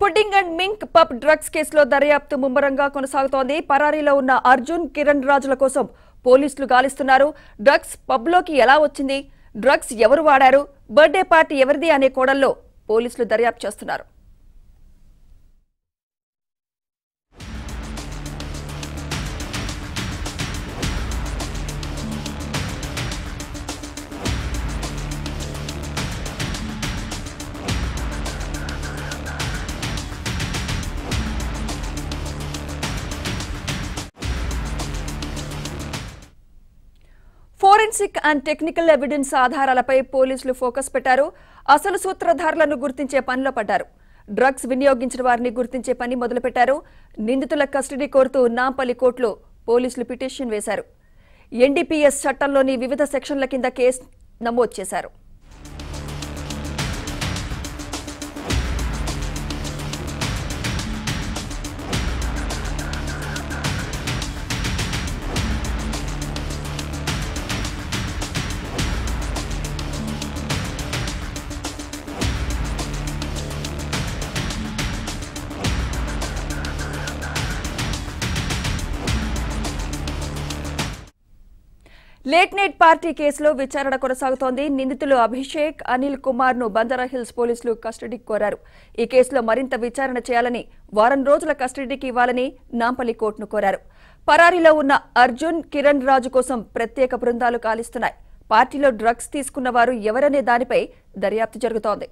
Pudding and Mink pub drugs కేసులో దర్యాప్తు ముమ్మరంగా కొనసాగుతోంది పరారీలో ఉన్న అర్జున్ కిరణ్ రాజుల కోసం పోలీసులు గాలిస్తున్నారు డ్రగ్స్ పబ్లోకి ఎలా వచ్చింది డ్రగ్స్ ఎవరు వాడారు బర్త్డే పార్టీ ఎవరిది అనే కోణంలో పోలీసులు దర్యాప్తు చేస్తున్నారు ఫోరెన్సిక్ అండ్ టెక్నికల్ ఎవిడెన్స్ ఆధారాలపై పోలీసులు ఫోకస్ పెట్టారు అసలు సూత్రధారులను గుర్తించే పనిలో పడ్డారు డ్రగ్స్ వినియోగించిన వారిని గుర్తించే పని మొదలుపెట్టారు నిందితుల కస్టడీ కోరుతూ నాంపల్లి కోర్టులో పోలీసులు పిటిషన్ వేశారు ఎన్డీపీఎస్ చట్టంలోని వివిధ సెక్షన్ల కింద కేసు నమోదు చేశారు లేట్ నైట్ పార్టీ కేసులో విచారణ కొనసాగుతోంది నిందితులు అభిషేక్ అనిల్ కుమార్ ను బంజారా హిల్స్ పోలీసులు కస్టడీకి కోరారు ఈ కేసులో మరింత విచారణ చేయాలని వారం రోజుల కస్టడీకి ఇవ్వాలని నాంపల్లి కోర్టును కోరారు పరారీలో ఉన్న అర్జున్ కిరణ్ రాజు కోసం ప్రత్యేక బృందాలు కాలిస్తున్నాయి పార్టీలో డ్రగ్స్ తీసుకున్న వారు ఎవరనే దానిపై దర్యాప్తు జరుగుతోంది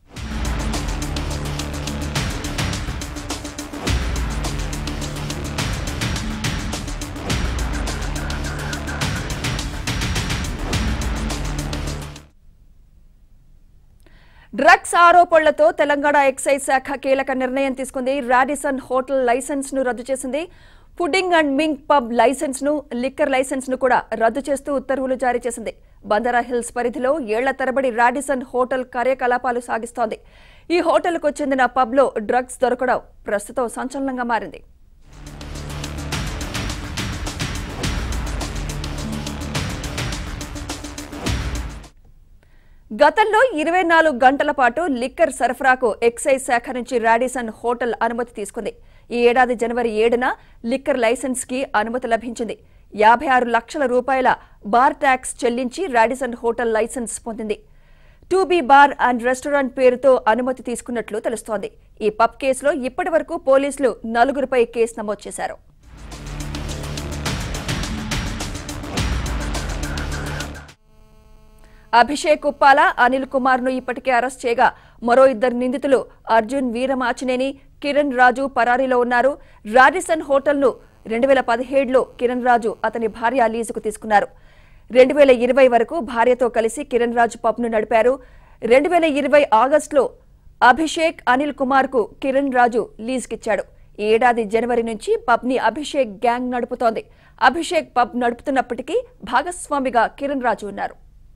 డ్రగ్స్ ఆరోపణలతో తెలంగాణ ఎక్సైజ్ శాఖ కీలక నిర్ణయం తీసుకుంది రాడిసన్ హోటల్ లైసెన్స్ ను రద్దు చేసింది Pudding and Mink pub licence ను లిక్కర్ లైసెన్స్ ను కూడా రద్దు చేస్తూ ఉత్తర్వులు జారీ చేసింది బంజారా హిల్స్ పరిధిలో ఏళ్ల తరబడి రాడిసన్ హోటల్ కార్యకలాపాలు సాగిస్తోంది ఈ హోటల్కు చెందిన పబ్లో డ్రగ్స్ దొరకడం ప్రస్తుతం సంచలనంగా మారింది గతంలో ఇరవై నాలుగు గంటల పాటు లిక్కర్ సరఫరాకు ఎక్సైజ్ శాఖ నుంచి రాడిసన్ హోటల్ అనుమతి తీసుకుంది ఈ ఏడాది జనవరి ఏడున లిక్కర్ లైసెన్స్ కి అనుమతి లభించింది యాభై ఆరు లక్షల రూపాయల బార్ ట్యాక్స్ చెల్లించి రాడిసన్ హోటల్ లైసెన్స్ పొందింది two B bar and restaurant పేరుతో అనుమతి తీసుకున్నట్లు తెలుస్తోంది ఈ పబ్ కేసులో ఇప్పటి వరకు పోలీసులు నలుగురిపై కేసు నమోదు చేశారు అభిషేక్ ఉప్పాల అనిల్ కుమార్ ను ఇప్పటికే అరెస్ట్ చేయగా మరో ఇద్దరు నిందితులు అర్జున్ వీరమాచినేని కిరణ్ రాజు పరారీలో ఉన్నారు రాడిసన్ హోటల్ ను రెండు వేల పదిహేడులో కిరణ్ రాజు అతని భార్య లీజుకు తీసుకున్నారు రెండు వేల ఇరవై వరకు భార్యతో కలిసి కిరణ్ రాజు పబ్ ను నడిపారు రెండు వేల ఇరవై ఆగస్టులో అభిషేక్ అనిల్ కుమార్ కు కిరణ్ రాజు లీజుకిచ్చాడు ఈ ఏడాది జనవరి నుంచి పబ్ ని అభిషేక్ గ్యాంగ్ నడుపుతోంది అభిషేక్ పబ్ నడుపుతున్నప్పటికీ భాగస్వామిగా కిరణ్ రాజు ఉన్నారు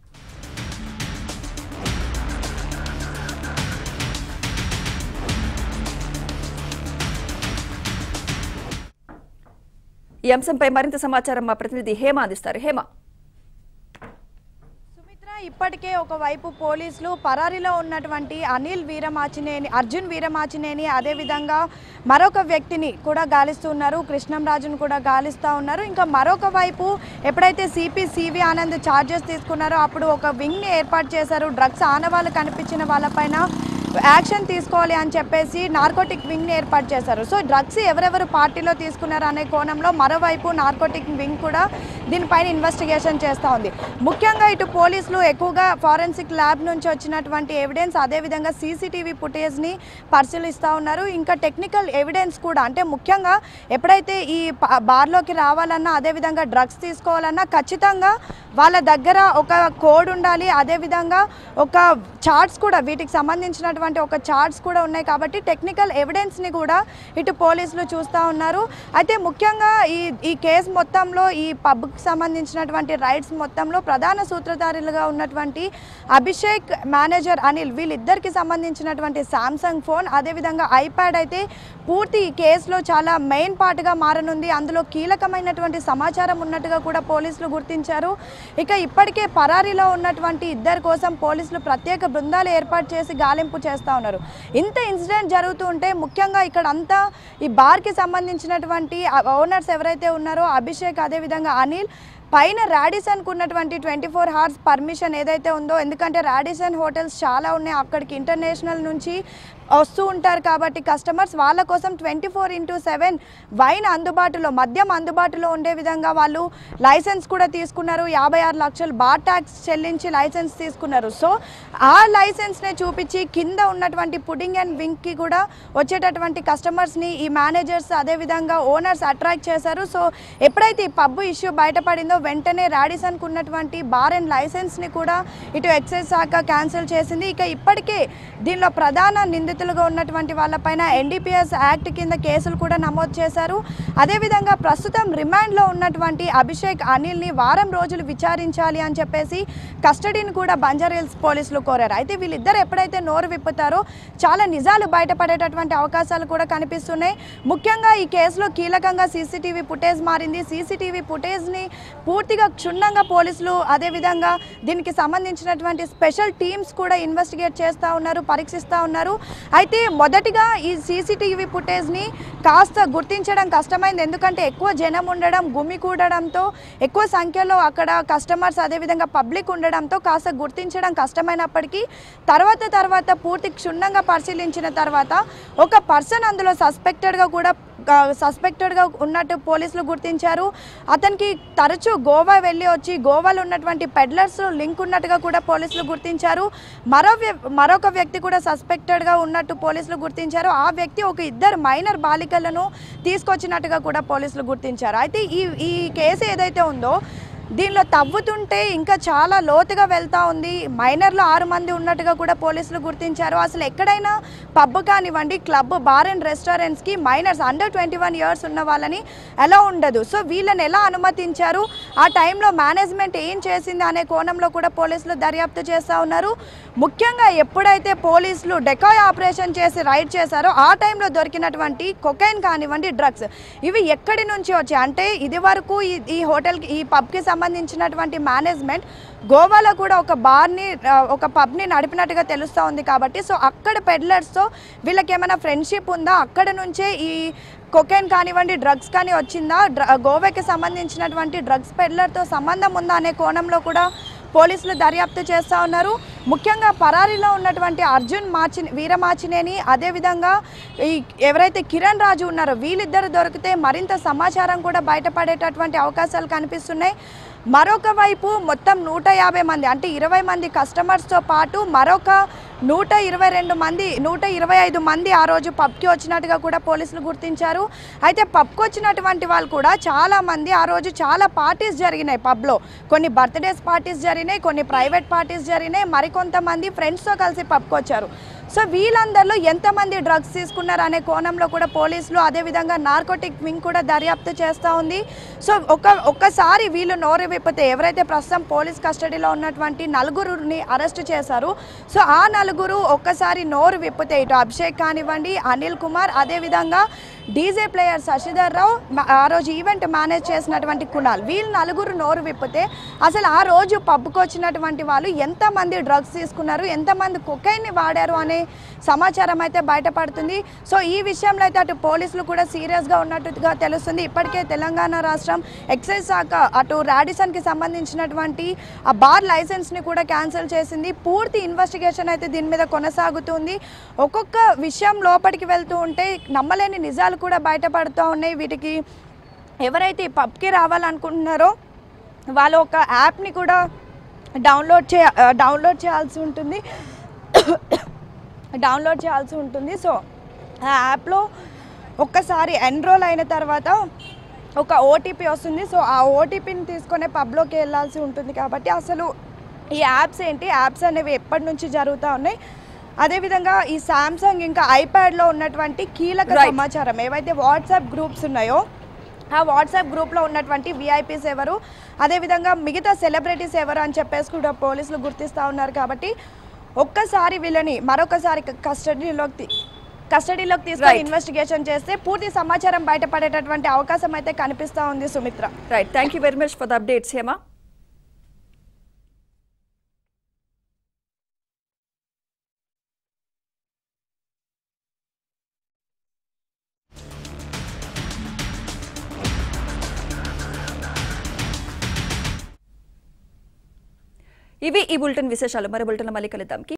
ఈ అంశంపై మరింత సమాచారం మా ప్రతినిధి హేమ అందిస్తారు హేమ సుమిత్ర ఇప్పటికే ఒకవైపు పోలీసులు పరారీలో ఉన్నటువంటి అనిల్ వీరమాచినేని అర్జున్ వీరమాచినేని అదేవిధంగా మరొక వ్యక్తిని కూడా గాలిస్తున్నారు కృష్ణంరాజును కూడా గాలిస్తూ ఉన్నారు ఇంకా మరొక వైపు ఎప్పుడైతే సిపి సివి ఆనంద్ ఛార్జెస్ తీసుకున్నారో అప్పుడు ఒక వింగ్ని ఏర్పాటు చేశారు డ్రగ్స్ ఆనవాళ్ళు కనిపించిన వాళ్ళపైన యాక్షన్ తీసుకోవాలి అని చెప్పేసి నార్కోటిక్ వింగ్ని ఏర్పాటు చేశారు సో డ్రగ్స్ ఎవరెవరు పార్టీలో తీసుకున్నారు అనే కోణంలో మరోవైపు నార్కోటిక్ వింగ్ కూడా దీనిపైన ఇన్వెస్టిగేషన్ చేస్తూ ఉంది ముఖ్యంగా ఇటు పోలీసులు ఎక్కువగా ఫారెన్సిక్ ల్యాబ్ నుంచి వచ్చినటువంటి ఎవిడెన్స్ అదేవిధంగా సీసీటీవీ ఫుటేజ్ని పరిశీలిస్తూ ఉన్నారు ఇంకా టెక్నికల్ ఎవిడెన్స్ కూడా అంటే ముఖ్యంగా ఎప్పుడైతే ఈ ప- బార్లోకి రావాలన్నా అదేవిధంగా డ్రగ్స్ తీసుకోవాలన్నా ఖచ్చితంగా వాళ్ళ దగ్గర ఒక కోడ్ ఉండాలి అదేవిధంగా ఒక చార్ట్స్ కూడా వీటికి సంబంధించినటువంటి ఒక చార్ట్స్ కూడా ఉన్నాయి కాబట్టి టెక్నికల్ ఎవిడెన్స్ని కూడా ఇటు పోలీసులు చూస్తూ ఉన్నారు అయితే ముఖ్యంగా ఈ ఈ కేసు మొత్తంలో ఈ పబ్కి సంబంధించినటువంటి రైట్స్ మొత్తంలో ప్రధాన సూత్రధారులుగా ఉన్నటువంటి అభిషేక్ మేనేజర్ అనిల్ వీళ్ళిద్దరికి సంబంధించినటువంటి శాంసంగ్ ఫోన్ అదేవిధంగా ఐప్యాడ్ అయితే పూర్తి ఈ కేసులో చాలా మెయిన్ పార్ట్గా మారనుంది అందులో కీలకమైనటువంటి సమాచారం ఉన్నట్టుగా కూడా పోలీసులు గుర్తించారు ఇక ఇప్పటికే పరారీలో ఉన్నటువంటి ఇద్దరి కోసం పోలీసులు ప్రత్యేక బృందాలు ఏర్పాటు చేసి గాలింపు చేస్తూ ఉన్నారు ఇంత ఇన్సిడెంట్ జరుగుతూ ఉంటే ముఖ్యంగా ఇక్కడ అంతా ఈ బార్కి సంబంధించినటువంటి ఓనర్స్ ఎవరైతే ఉన్నారో అభిషేక్ అదేవిధంగా అనిల్ పైన రాడిసన్కు ఉన్నటువంటి ట్వంటీ ఫోర్ అవర్స్ పర్మిషన్ ఏదైతే ఉందో ఎందుకంటే రాడిసన్ హోటల్స్ చాలా ఉన్నాయి అక్కడికి ఇంటర్నేషనల్ నుంచి వస్తూ ఉంటారు కాబట్టి కస్టమర్స్ వాళ్ళ కోసం twenty four into seven wine అందుబాటులో మద్యం అందుబాటులో ఉండే విధంగా వాళ్ళు లైసెన్స్ కూడా తీసుకున్నారు యాభై ఆరు లక్షలు బార్ ట్యాక్స్ చెల్లించి లైసెన్స్ తీసుకున్నారు సో ఆ లైసెన్స్నే చూపించి కింద ఉన్నటువంటి పుడింగ్ అండ్ వింగ్కి కూడా వచ్చేటటువంటి కస్టమర్స్ని ఈ మేనేజర్స్ అదేవిధంగా ఓనర్స్ అట్రాక్ట్ చేశారు సో ఎప్పుడైతే ఈ పబ్ ఇష్యూ బయటపడిందో వెంటనే రాడిసన్కు ఉన్నటువంటి బార్ అండ్ లైసెన్స్ని కూడా ఇటు ఎక్సైజ్ శాఖ క్యాన్సిల్ చేసింది ఇక ఇప్పటికే దీనిలో ప్రధాన నిందితులుగా ఉన్నటువంటి వాళ్ళపైన ఎన్డీపీఎస్ యాక్ట్ కింద కేసులు కూడా నమోదు చేశారు అదేవిధంగా ప్రస్తుతం రిమాండ్లో ఉన్నటువంటి అభిషేక్ అనిల్ని వారం రోజులు విచారించాలి అని చెప్పేసి కస్టడీని కూడా బంజారాహిల్స్ పోలీసులు కోరారు అయితే వీళ్ళిద్దరు ఎప్పుడైతే నోరు విప్పుతారో చాలా నిజాలు బయటపడేటటువంటి అవకాశాలు కూడా కనిపిస్తున్నాయి ముఖ్యంగా ఈ కేసులో కీలకంగా సీసీటీవీ ఫుటేజ్ మారింది సీసీటీవీ ఫుటేజ్ని పూర్తిగా క్షుణ్ణంగా పోలీసులు అదేవిధంగా దీనికి సంబంధించినటువంటి స్పెషల్ టీమ్స్ కూడా ఇన్వెస్టిగేట్ చేస్తూ ఉన్నారు పరీక్షిస్తూ ఉన్నారు అయితే మొదటిగా ఈ సీసీటీవీ ఫుటేజ్ని కాస్త గుర్తించడం కష్టమైంది ఎందుకంటే ఎక్కువ జనం ఉండడం గుమి కూడడంతో ఎక్కువ సంఖ్యలో అక్కడ కస్టమర్స్ అదేవిధంగా పబ్లిక్ ఉండడంతో కాస్త గుర్తించడం కష్టమైనప్పటికీ తర్వాత తర్వాత పూర్తి క్షుణ్ణంగా పరిశీలించిన తర్వాత ఒక పర్సన్ అందులో సస్పెక్టెడ్గా కూడా సస్పెక్టెడ్గా ఉన్నట్టు పోలీసులు గుర్తించారు అతనికి తరచూ గోవా వెళ్ళి వచ్చి గోవాలో ఉన్నటువంటి పెడ్లర్స్ లింక్ ఉన్నట్టుగా కూడా పోలీసులు గుర్తించారు మరో వ్య- మరొక వ్యక్తి కూడా సస్పెక్టెడ్గా ఉన్నట్టు పోలీసులు గుర్తించారు ఆ వ్యక్తి ఒక ఇద్దరు మైనర్ బాలికలను తీసుకొచ్చినట్టుగా కూడా పోలీసులు గుర్తించారు అయితే ఈ ఈ కేసు ఏదైతే ఉందో దీనిలో తవ్వుతుంటే ఇంకా చాలా లోతుగా వెళ్తా ఉంది మైనర్లో ఆరు మంది ఉన్నట్టుగా కూడా పోలీసులు గుర్తించారు అసలు ఎక్కడైనా పబ్ కానివ్వండి క్లబ్ బార్ అండ్ రెస్టారెంట్స్కి minors under twenty one years ఉన్న వాళ్ళని ఎలా ఉండదు సో వీళ్ళని ఎలా అనుమతించారు ఆ టైంలో మేనేజ్మెంట్ ఏం చేసింది అనే కోణంలో కూడా పోలీసులు దర్యాప్తు చేస్తూ ఉన్నారు ముఖ్యంగా ఎప్పుడైతే పోలీసులు డెకాయ్ ఆపరేషన్ చేసి రైడ్ చేశారో ఆ టైంలో దొరికినటువంటి కొకైన్ కానివ్వండి డ్రగ్స్ ఇవి ఎక్కడి నుంచి వచ్చాయి అంటే ఇది వరకు ఈ ఈ హోటల్కి ఈ పబ్కి సంబంధించినటువంటి మేనేజ్మెంట్ గోవాలో కూడా ఒక బార్ని ఆ, ఒక పబ్ని నడిపినట్టుగా తెలుస్తూ ఉంది కాబట్టి సో అక్కడ పెడ్లర్స్తో వీళ్ళకి ఏమైనా ఫ్రెండ్షిప్ ఉందా అక్కడ నుంచే ఈ కొకైన్ కానివ్వండి డ్రగ్స్ కానీ వచ్చిందా డ్ర గోవాకి సంబంధించినటువంటి డ్రగ్స్ పెడ్లర్తో సంబంధం ఉందా అనే కోణంలో కూడా పోలీసులు దర్యాప్తు చేస్తూ ఉన్నారు ముఖ్యంగా పరారీలో ఉన్నటువంటి అర్జున్ మార్చి వీరమాచినేని అదేవిధంగా ఈ ఎవరైతే కిరణ్ రాజు ఉన్నారో వీళ్ళిద్దరు దొరికితే మరింత సమాచారం కూడా బయటపడేటటువంటి అవకాశాలు కనిపిస్తున్నాయి మరొక వైపు మొత్తం నూట యాభై మంది అంటే ఇరవై మంది కస్టమర్స్తో పాటు మరొక నూట ఇరవై రెండు మంది నూట ఇరవై ఐదు మంది ఆ రోజు పబ్కి వచ్చినట్టుగా కూడా పోలీసులు గుర్తించారు అయితే పబ్కి వచ్చినటువంటి వాళ్ళు కూడా చాలా మంది ఆ రోజు చాలా పార్టీస్ జరిగినాయి పబ్లో కొన్ని బర్త్డేస్ పార్టీస్ జరిగినాయి కొన్ని ప్రైవేట్ పార్టీస్ జరిగినాయి మరికొంతమంది ఫ్రెండ్స్తో కలిసి పబ్కి వచ్చారు సో వీళ్ళందరిలో ఎంతమంది డ్రగ్స్ తీసుకున్నారు అనే కోణంలో కూడా పోలీసులు అదేవిధంగా నార్కోటిక్ వింగ్ కూడా దర్యాప్తు చేస్తూ ఉంది సో ఒక ఒక్కసారి వీళ్ళు నోరు విప్పితే ఎవరైతే ప్రస్తుతం పోలీస్ కస్టడీలో ఉన్నటువంటి నలుగురిని అరెస్ట్ చేశారు సో ఆ నలుగురు ఒక్కసారి నోరు విప్పితే ఇటు అభిషేక్ కానివ్వండి అనిల్ కుమార్ అదేవిధంగా డీజే ప్లేయర్ శశిధర్ రావు మ- ఆ రోజు ఈవెంట్ మేనేజ్ చేసినటువంటి కుణాల్ వీళ్ళు నలుగురు నోరు విప్పితే అసలు ఆ రోజు పబ్కి వచ్చినటువంటి వాళ్ళు ఎంతమంది డ్రగ్స్ తీసుకున్నారు ఎంతమంది కొకైన్ని వాడారు అనే సమాచారం అయితే బయటపడుతుంది సో ఈ విషయంలో అయితే అటు పోలీసులు కూడా సీరియస్గా ఉన్నట్టుగా తెలుస్తుంది ఇప్పటికే తెలంగాణ రాష్ట్రం ఎక్సైజ్ శాఖ అటు రాడిసన్కి సంబంధించినటువంటి ఆ బార్ లైసెన్స్ని కూడా క్యాన్సిల్ చేసింది పూర్తి ఇన్వెస్టిగేషన్ అయితే దీని మీద కొనసాగుతుంది ఒక్కొక్క విషయం లోపలికి వెళ్తూ ఉంటే నమ్మలేని నిజాలు కూడా బయటపడుతూ ఉన్నాయి వీటికి ఎవరైతే ఈ పబ్కి రావాలనుకుంటున్నారో వాళ్ళు ఒక యాప్ని కూడా డౌన్లోడ్ చే డౌన్లోడ్ చేయాల్సి ఉంటుంది డౌన్లోడ్ చేయాల్సి ఉంటుంది సో ఆ యాప్లో ఒక్కసారి ఎన్రోల్ అయిన తర్వాత ఒక ఓటీపీ వస్తుంది సో ఆ ఓటీపీని తీసుకునే పబ్లోకి వెళ్ళాల్సి ఉంటుంది కాబట్టి అసలు ఈ యాప్స్ ఏంటి యాప్స్ అనేవి ఎప్పటి నుంచి జరుగుతూ ఉన్నాయి అదేవిధంగా ఈ సామ్సంగ్ ఇంకా ఐప్యాడ్లో ఉన్నటువంటి కీలక Right. సమాచారం ఏవైతే వాట్సాప్ గ్రూప్స్ ఉన్నాయో ఆ వాట్సాప్ గ్రూప్లో ఉన్నటువంటి విఐపీస్ ఎవరు అదేవిధంగా మిగతా సెలబ్రిటీస్ ఎవరు అని చెప్పేసి కూడా పోలీసులు గుర్తిస్తూ ఉన్నారు కాబట్టి ఒక్కసారి వీళ్ళని మరొకసారి కస్టడీలోకి తీ- కస్టడీలోకి తీసుకొని Right. ఇన్వెస్టిగేషన్ చేస్తే పూర్తి సమాచారం బయటపడేటటువంటి అవకాశం అయితే కనిపిస్తూ ఉంది Sumitra right thank you very much for the updates Hema ఇవి ఈ బులెటిన్ విశేషాలు మరి బులెటిన్ మళ్ళీ కలుద్దాం